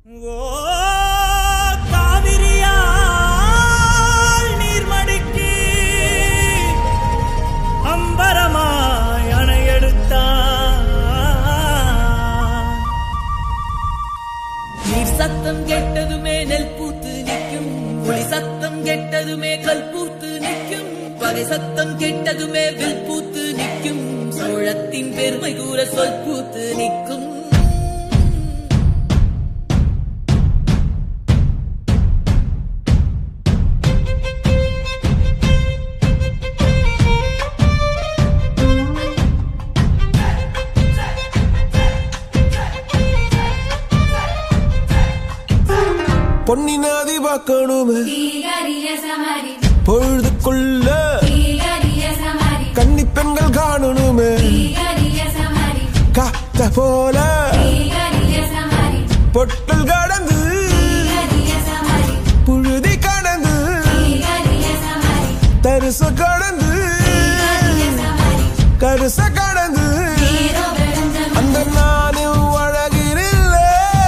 ஓ காவிரியால் நீர்மடிக்கு அம்பரமாய் அணையெடுத்தான் நீர் சத்தம் கெட்டதுமே நெல் பூத்து நிற்கும் ஒளி சத்தம் கெட்டதுமே கல் பூத்து நிற்கும் பகை சத்தம் கெட்டதுமே வில் பூத்து நிற்கும் சோழத்தின் பெருமை கூற சொல் பூத்து நிற்கும் பொன்னி நாதி பார்க்கணுமே தீகரிய சமரி பொழுதுக்குள்ள தீகரிய சமரி கன்னி பெண்கள் காணணுமே தீகரிய சமரி காத்த போல தீகரிய சமரி பொட்டல் கடந்து தீகரிய சமரி புழுதி கடந்து தீகரிய சமரி தரிச கடந்து தீகரிய சமரி கருச கடந்து நீரோ வெளுந்தம் அந்த நானும் அழகிரில்லே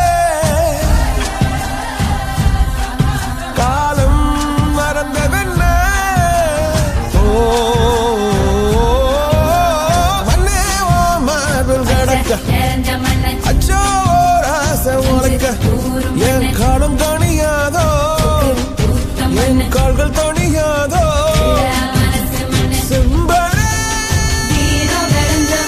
காலம் மறந்ததென்ன ஓ மண்ணே ஓ மார்பில் கடக்க நிறைஞ்ச மன்னன் அச்சோ ராச உனக்க என் காலம் தணியாதோ ஊத்தம் என் கால்கள் தணியாதோ மனசு மன்னன் செம்பரே நீரோ வெளுந்தம்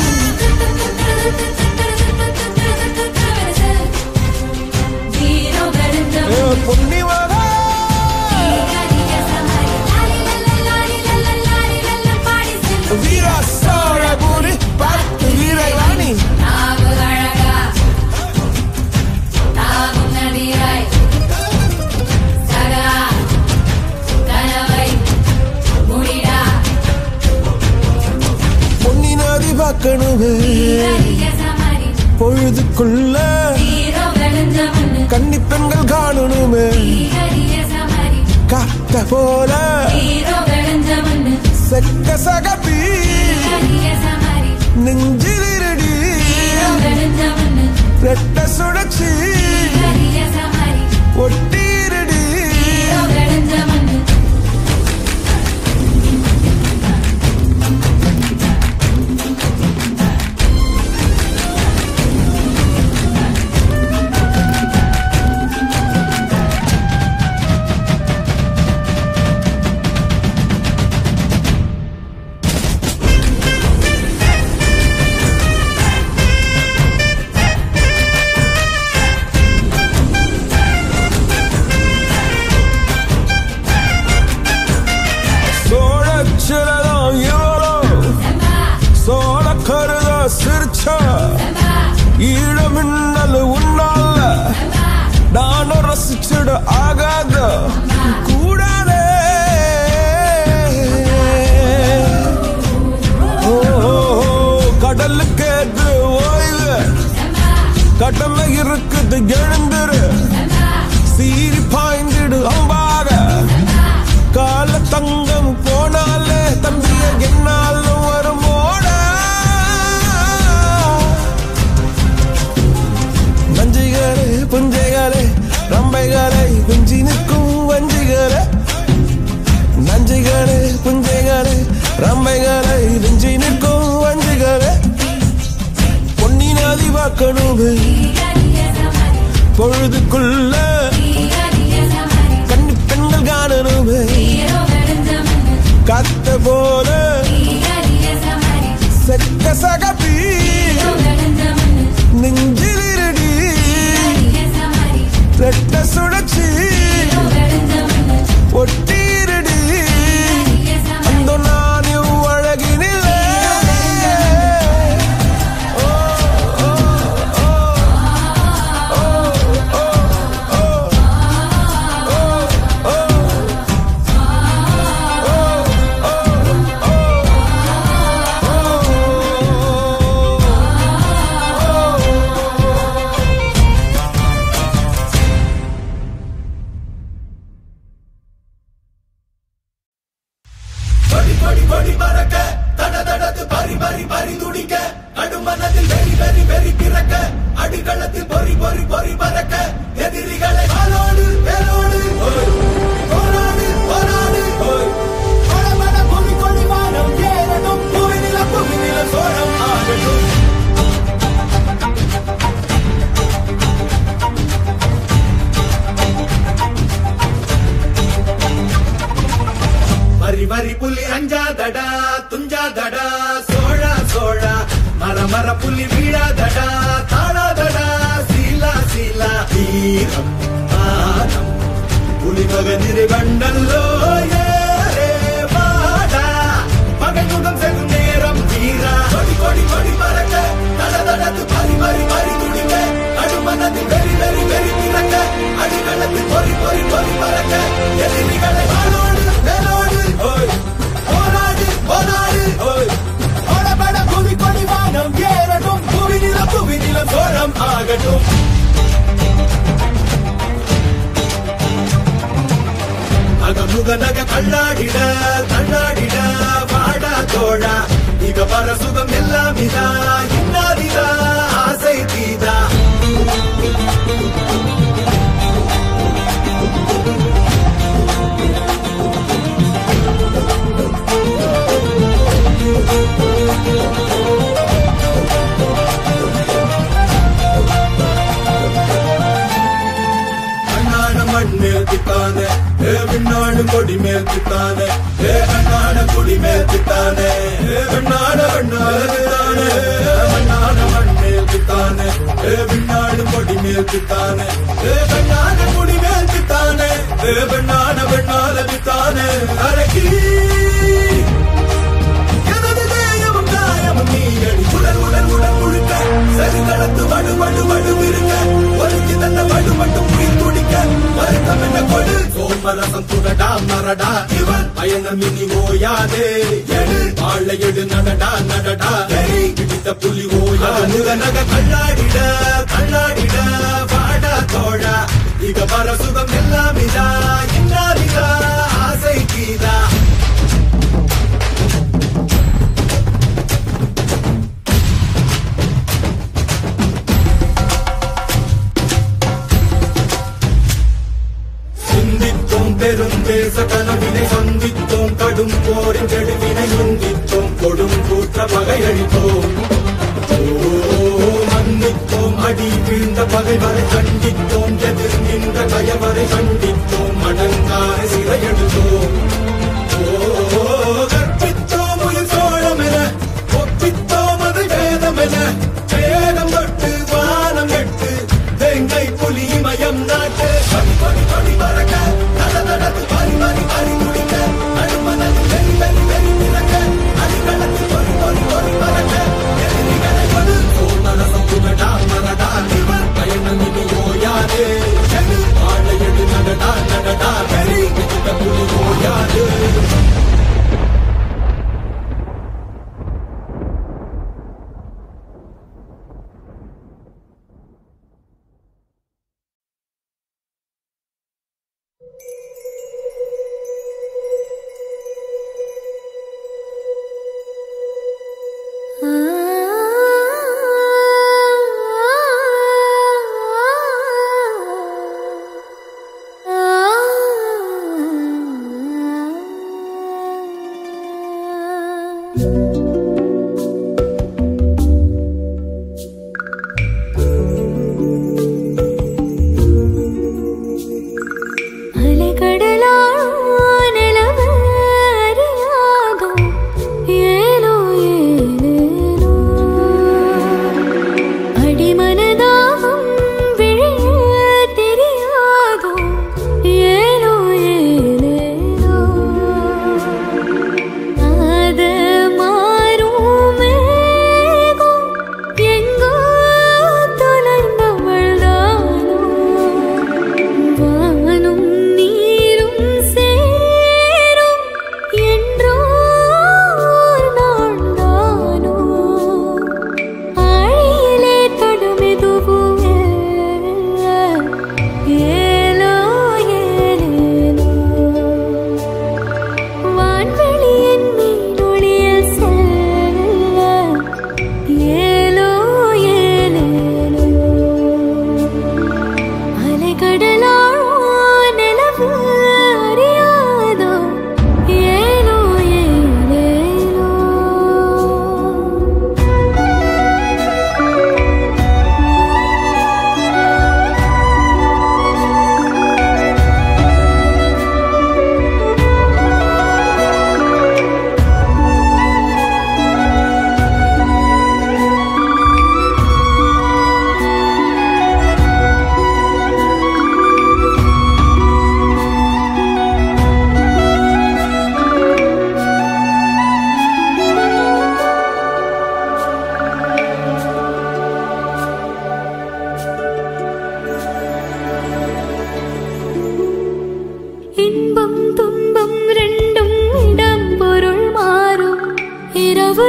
நீரோ வெளுந்தம் ஏ பொன்னிமகா தீகரிய சமரி லாலி லல்ல லாலி லல்ல லாலி லல்ல பாடி செல்லும் வீரா சோழபுரி பத்து வீரவாணி நாவு அழகா நாவும் நதியாய் சகா கனவை முடிடா பொன்னி நதி பார்க்கணுமே தீகரிய சமரி பொழுதுக்குள்ள நீரோ வெளுந்த மண்ணு கன்னி பெண்கள் காணணுமே தீகரிய சமரி காத்த போல நீரோ வெளுந்த மண்ணு செக்க சகப்பி தீகரிய சமரி நெஞ்சிலிருடி நீரோ வெளுந்த மண்ணு ரெட்ட சுழற்சி தீகரிய சமரி ஒட்டிருடி நீரோ வெளுந்த மண்ணு சோழச்சிலதான் இவளோ சோழ கருத சிரிச்சா ஈழ மின்னல் உன்னால நானும் ரசிச்சிட ஆகாத கூடாதே ஓ, ஓ, ஓ, கடலுக்கு ஏற்று ஓய்வு கடமை இருக்குது எழுந்துரு சீறி பாய்ந்திடு அம்பாக கால தங்கம் போனாலே தம்பிய என்னாலும் வருமோட நஞ்சிகளே புஞ்சைகளே ரம்பைகளை குஞ்சி நிற்கும் வஞ்சிகளே நஞ்சிகளே புஞ்சைகளே ரம்பைகளை நெஞ்சி நிற்கும் வஞ்சிகளே பொன்னி நதி பார்க்கணுமே தீகரிய சமரி பொழுதுக்குள்ள தீகரிய சமரி கண்ணி பெண்கள் காணணுமே நீரோ வெளுந்த மண்ணு காத்த போல தீகரிய சமரி செக்க சகப்பி நீரோ வெளுந்த மண்ணு நெஞ்சிலிருடி தீகரிய சமரி ரெட்ட சுழற்சி நீரோ வெளுந்த மண்ணு ஒட்டிருடி தீகரிய சமரி அந்த நானும் அழகினில்லை ஓ, ஓ, ஓ, ஓ, ஓ, ஓ, ஓ, கொடி கொடி கொடி பறக்க தட தடத்து பறி பறி பறி துடிக்க நடுமனதில் வெறி வெறி வெறி பிறக்க அடிகளத்தில் பொறி பொறி பொறி பறக்க எதிரி துள்ளி வீழாதடா தாழாதடா சீலா சீலா தீரம் மானம் புலிமகனிரு கண்டல்லோ ஏரே வாடா பகைமுகம் செல்லும் நேரம் தீரா கொடி கொடி கொடி பறக்க தட தடத்து பறி பறி பறி துடிக்க அடுமனது வெறி வெறி வெறி திறக்க அடிகளத்து பொறி பொறி பொறி பறக்க எதிரிகளை வாழோடு வேலோடு ஓய் போராடு போராடு ஓய் ஓடபட புவி கொடி வானம் ஏறட்டும் புவி நிலம் புவி நிலம் சோழம் ஆகட்டும் அகமுக நக கண்ணாடிட கண்ணாடிட வாடா தோழா இக பர சுகம் எல்லாம் இதா இன்னாதிதா ஆசை தீதா அண்ணாட மண் மேல் திட்டானே ஏ விண்ணாடு கொடி மேல் திட்டானே ஏ அண்ணாட கொடி மேல் திட்டானே ஏ விண்ணாட வண்ணால திட்டானே அண்ணாட மண் மேல் திட்டானே ஏ விண்ணாடு கொடி மேல் திட்டானே ஏ வண்ணாட கொடி மேல் திட்டானே ஏ வண்ணாட வண்ணால திட்டானே அரக்கி எனது தேயமும் தாயமும் நீயடி உடல் உடல் உடல் முழுக்க சரி கடத்து வடு வடு வடு இருக்க ஒருத்தி தந்த வடு மட்டும் உயிர் துடிக்க மருத்தம் என்ன கொடு சோமரசம் துடடா மரடா இவன் பயணம் இனி ஓயாதே எடு வாழ எடு நடடா நடடா கை பிடித்த புலி ஓயா நக கண்ணாடிட கண்ணாடிட வாடா தோழா இக பர சுகம் எல்லாம் இதா இன்னாரிதா ஆசை கீதா சிந்தித்தோம் பெரும் தேச கனவினை சந்தித்தோம் கடும் போரின் கெடுவினை முந்தித்தோம் கொடும் கூற்ற பகையளித்தோம் ஓ, மன்னித்தோம் அடி வீழ்ந்த பகைவரை கண்டித்தோம் எதிர் நின்ற கயவரை கண்டித்தோம் அடங்கார சிறையெடுத்தோம் ஓ, கற்பித்தோம் உயிர் சோழம் என ஒப்பித்தோம் அது வேதம் என வேதம் தொட்டு வானம் எட்டு வெங்கை புலி மயம் நாட்டு படி படி படி பறக்க நட நடத்து பறி பறி பறி துடிக்க நடுமனது வெறி வெறி வெறி திறக்க அடிகளத்து பொறி பொறி பொறி பறக்க எதிரிகளை கொடு சோமரசம் புகடா மரடா இவர் பயணம் இனி ஓயாதே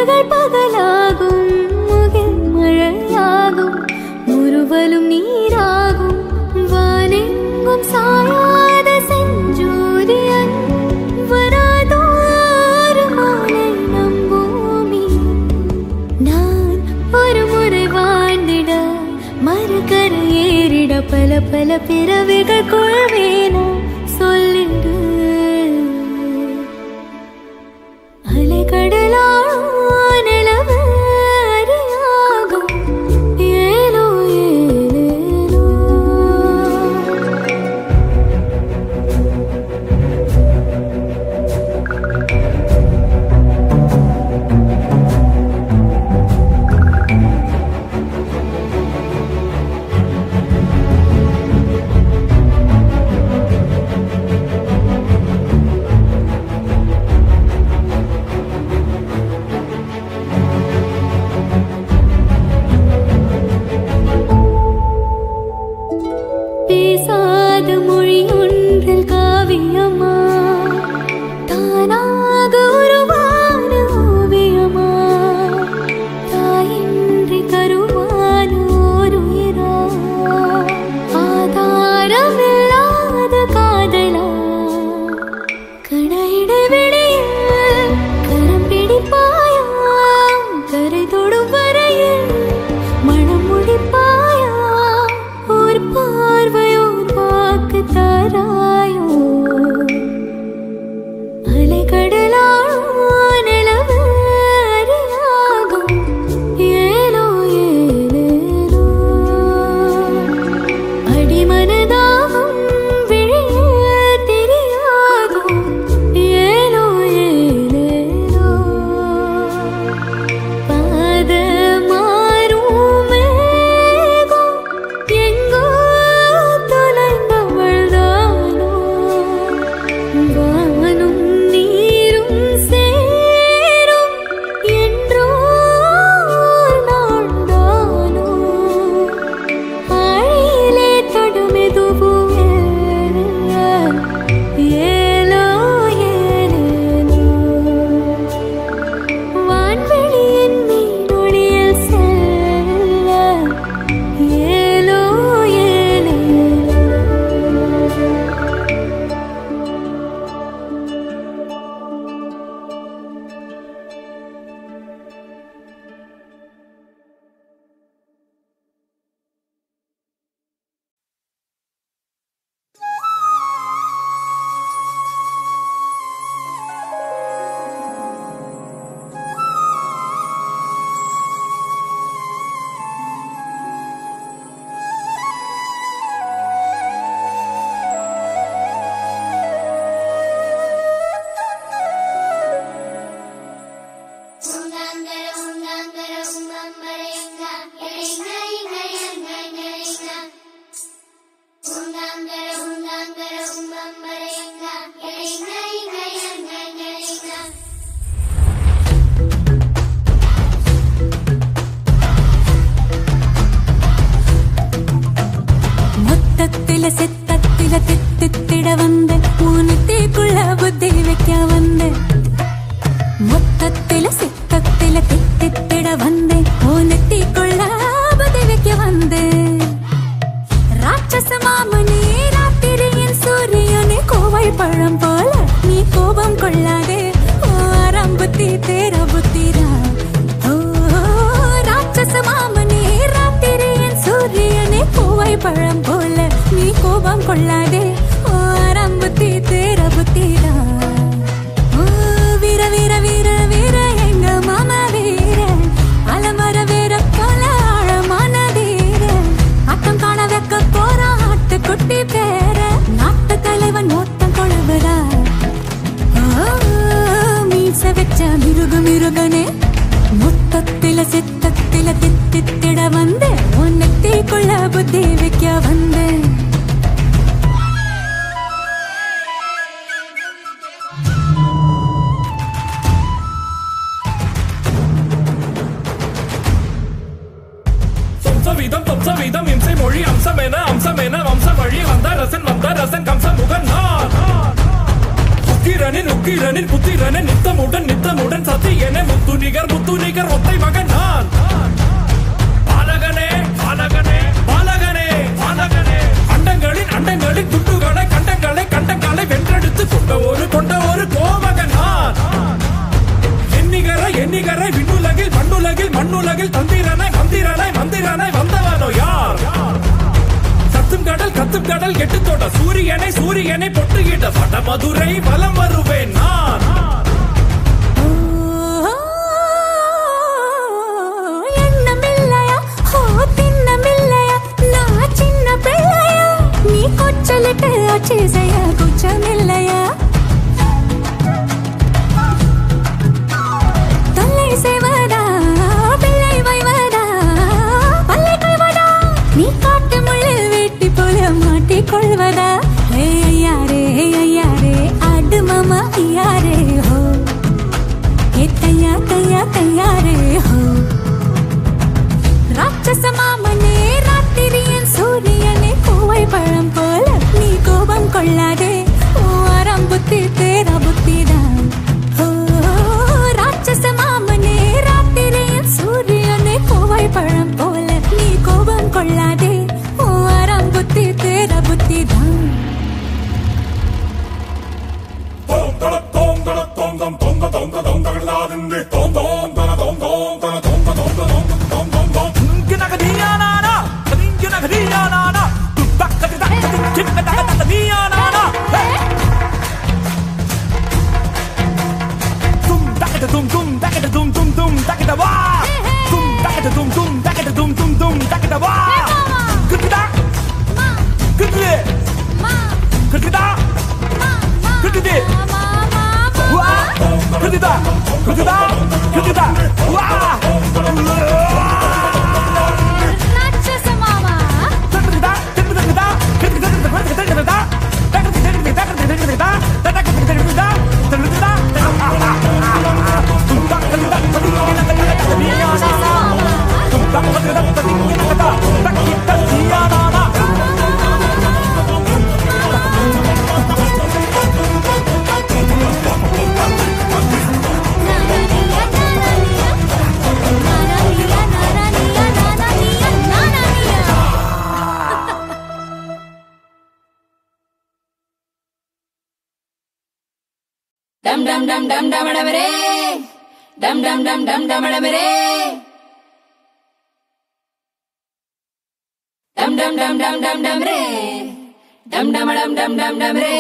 இரவுகள் பகலாகும் முகில் மழையாகும் முறுவலும் நீராகும் வானெங்கும் சாயாத செஞ்சூரியன் வராதோரு மாலை நம் பூமி நான் ஒரு முறை வாழ்ந்திட மறுகரை ஏறிட பல பல பிறவிகள் கொள்வேனா சொல்லிடு அலைக்கடலாழோ நிலவு அறியாகும் ஏலோ ஏலேலோ பேசாத மொழி ஒன்றில் காவியமா தானாக உருவான ஓவியமா தாயின்றி கருவான ஓர் உயிரா ஆதாரமில்லாத காதலா கண இடைவெளியில் கரம் பிடிப்பாயா கரை தொடும் வரையில் மனம் முடிப்பாயா ஒரு பார்வையோ வாக்கு தாராயோ அலைக்கடலாழோ நிலவு அறியாகும் ஏலோ ஏலேலோ அடிமனதாகும் விழியில் தெரியாகும் ஏலோ ஏலேலோ பாத மாறும் மேகம் எங்கோ தொலைந்தவள்தானோ வானும் நீரும் சேரும் என்றோ ஒரு நாள்தானோ ஆழியிலே தொடுமெதுவும் ஏலோ ஏலேலோ வான்வெளியின் மீனொளியில் செல்ல ஏலோ ஏலேலோ உங்கங்கர உங்கங்கர உங்கம்பரைங்க எங்க எங்க எங்க எங்க எங்க உங்கங்கர உங்கங்கர உங்கம்பரைங்க எங்க எங்க எங்க எங்க எங்க மொத்தத்தில சித்தத்தில தித்தித்திட வந்த ஊனத்திக்குள்ள புத்தி வைக்க வந்த மொத்தத்தில சித்தத்தில தித்தித்திட வந்த ஊனத்திக்குள்ள புத்தி வைக்க வந்த ராட்சச மாமனே ராத்திரியின் சூரியனே கோவை பழம் போல நீ கோபம் கொள்ளாதே ஓ அரம்புத்தி தேர புத்திரா ஓ ராட்சச மாமனே ராத்திரியின் சூரியனே கோவை பழம் போல நீ கோபம் கொள்ளாதே ஓ அரம்புத்தி தேர புத்திரா ஓ வீர வீர வீர வீர எங்க மாமா வீர அலமர வீர போல ஆழமான தீர ஆட்டம் காண வைக்க போற ஆட்டு குட்டி பேர நாட்டு தலைவன் மொத்தம் கொழுபுறா மீச வச்ச மிருக மிருகனே மொத்தத்தில சித்தத்தில தித்தித்திட வந்து உன்னத்திக்குள்ள புத்தி வைக்க வந்தேன் வம்சவீதம் வம்சவீதம் இம்சை மொழி அம்சமென அம்சமென வம்ச வழி வந்த ரசன் வந்த ரசன் கம்ச முகன் நான் உக்கிரனின் உக்கிரனின் புத்திரனின் நித்தமுடன் நித்தமுடன் சத்தியனே முத்து நிகர் முத்து நிகர் ஒத்தை மகன் நான் பாலகனே பாலகனே பாலகனே பாலகனே அண்டங்களின் அண்டங்களின் துண்டுகளை கண்டங்களை கண்டங்களை வென்றெடுத்து கொண்ட ஒரு கொண்ட ஒரு கோமகன் நான் எண்ணிகர எண்ணிகர விண்ணுலகில் மண்ணுலகில் மண்ணுலகில் தந்திரனை மந்திரனை மந்திரனை வந்தவனோ யார் கத்தும் கடல் கத்தும் கடல் எட்டு தோட்ட சூரியனை சூரியனை பொட்டுகிட்ட வடமதுரை வலம் வருவேன் நான் எண்ணமில்லையா ஓ திண்ணமில்லையா நான் சின்ன பிள்ளையா நீ கொச்சலிட்டு அச்சேசையா குச்சமில்லையா தொல்லை செய்வதா பிள்ளை வைவதா பல்லை கொள்வதா நீ காட்டு முள்ளில் வேட்டி போல மாட்டிக்கொள்வதா ஏ ஐயாரே ஐயாரே ஆடு மாமா ஐயாரே ஹோ ஏ தையா தையா தையாரே ஹோ ராட்சச மாமனே ராத்திரியன் சூரியனே கோவை பழம் போல நீ கோபம் கொள்ளாதே ஓ அறம் புத்தி தேரா புத்திதான் ஓ ராட்சச மாமனே ராத்திரியன் சூரியனே கோவை பழம் போல நீ கோபம் கொள்ளாதே ஓ அறம் புத்தி தேரா புத்திதான் ராட்சச மாமா டம் டம் டம் டம் டமடமரே டம் டம் டம் டம் டமடமரே டம் டம் டம் டம் டம் டமரே டம் டமடம் டம் டம் டமரே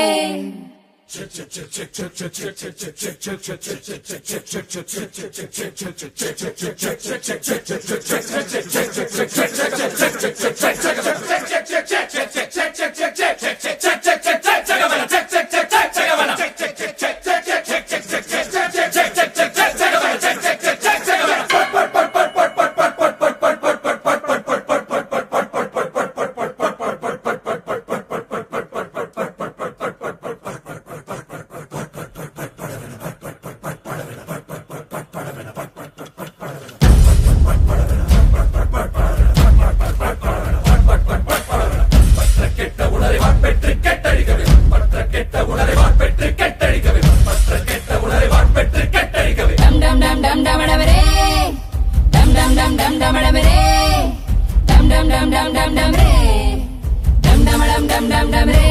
டம் டம் டம் டம் டமடமரே டம் டம் டம் டம் டமடமரே டம் டம் டம் டம் டம் டமரே டம் டமடம் டம் டம் டமரே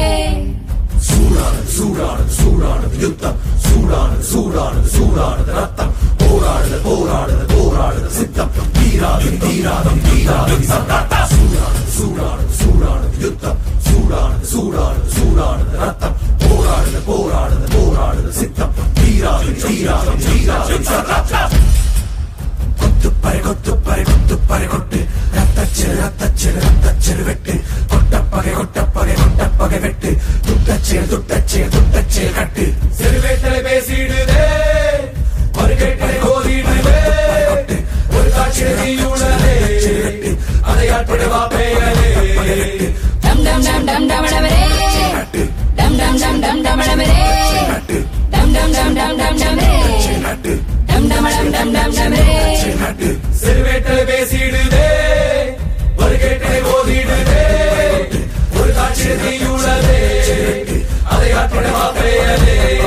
செருவேட்டலை பேசிடுதே மறுகேட்டலை கோதிடுதே ஒரு காட்சி தீயுடனே அதை ஆட்படுவா பெயரே டம் டம் டம் டம் டமடமரே டம் டம் டம் டம் டமடமரே டம் டம் டம் டம் டம் டமரே டம் டமடம் டம் டம் டமரே செருவேட்டலை பேசிடுதே மறுகேட்டலை ஓதிடுதே ஒரு காட்சி தீயுடனே அதை ஆட்படுவா பெயரே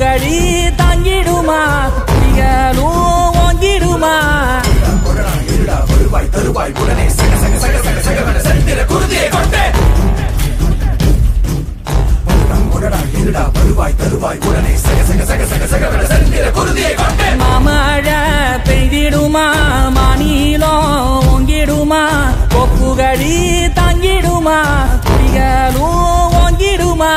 கொப்புகடி தாங்கிடுமா புலிகளும் ஓங்கிடுமா வருவாய் தருவாய் உடனே சக சக சக சக சகவென செந்திர குருதியை கொண்டே கொடடா இருடா வருவாய் தருவாய் உடனே சக சக சக சக சகவென செந்திர குருதியை கொண்டே மாமழை பெய்திடுமா மாநிலம் ஓங்கிடுமா கொப்புகடி தாங்கிடுமா புலிகளும் ஓங்கிடுமா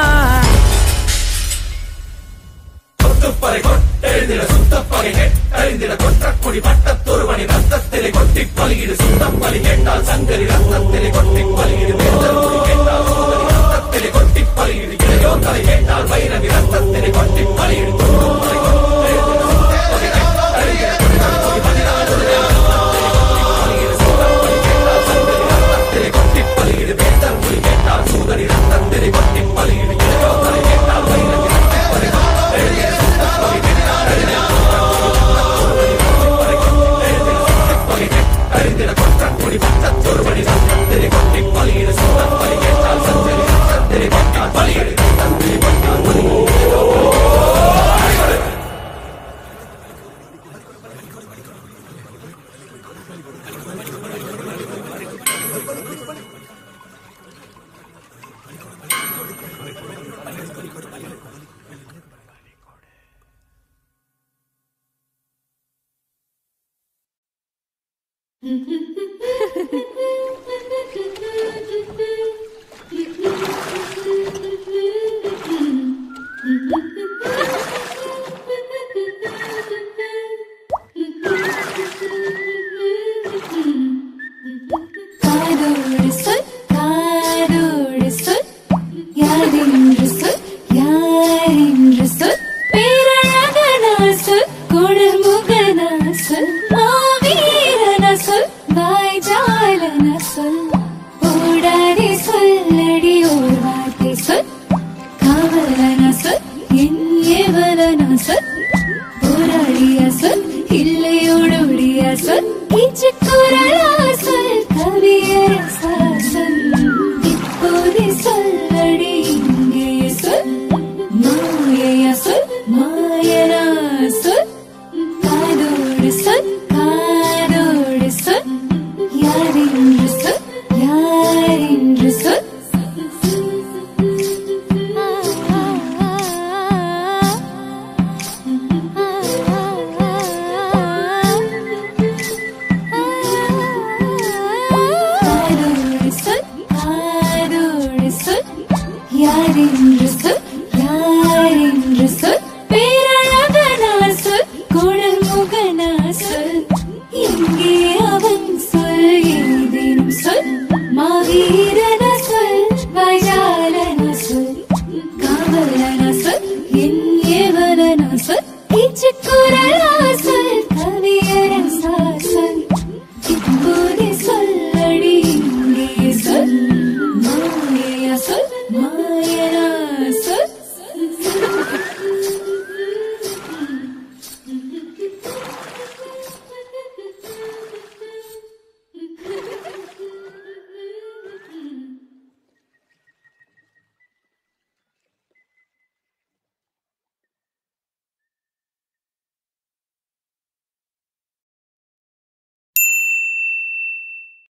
கொத்துப்பறை கொட்டெழுந்திட சுத்தப்பகை கெட்டறிந்திட கொற்றக்குடி பட்டத்தொருவனி ரத்தத்திலே கொட்டி பலியிடு சுத்தம் பலி கேட்டால் சங்கரி ரத்தத்திலே கொட்டி பலியிடு வேந்தர் குடி கேட்டால் சூதரி ரத்தத்திலே கொட்டி பலியிடு இளையோ தலை கேட்டால் வைரவி ரத்தத்திலே கொட்டி பலியிடு கொத்துப்பறை கொட்டெழுந்திட சுத்தப்பகை கெட்டறிந்திட கொற்றக்குடி பதினாறு பலியிடு சுத்தம் பலி கேட்டால் சங்கரி ரத்தத்திலே கொட்டி பலியிடு வேந்தர் குடி கேட்டால் சூதரி ரத்தத்திலே கொட்டி பலியிடு இளையோ தலை கேட்டால் வைரவி ரத்தத்திலே அறிந்திட கொற்றக்குடி பட்டத்தொருவனி ரத்தத்திலே கொட்டி பலியிடு சுத்தம் பலி கேட்டால் சங்கரி ரத்தத்திலே கொட்டி பலியிடு ரத்தத்திலே கொட்டால் பலியிடு காதோடு சொல் காதோடு சொல் யாரென்று சொல் யாரென்று சொல் பேரழகனா சொல் குணர்முகனா சொல் மாவீரனா சொல் வாய்ஜாலனா சொல் ஓடாதே சொல்லடி ஓர் வார்த்தை சொல் காவலனா சொல் என் ஏவலனா சொல் போராடியா சொல் இல்லையோடுடியா சொல் இச்சுக்குரலா சொல் கவியரசா சொல் இப்போதே சொல்லடி இங்கே சொல் மாயையா சொல் மாயனா சொல் காதோடு சொல் காதோடு சொல் யாரென்று சொல் யாரென்று சொல் காதோடு சொல் காதோடு சொல் யாரென்று சொல் யாரென்று சொல் பேரழகனா சொல் குணர்முகனா சொல் எங்கே அவன் சொல் ஏதேனும் சொல் மாவீரனா சொல் வயாலனா சொல் காவலனா சொல் என் ஏவலனா சொல் இச்சுக்குரலா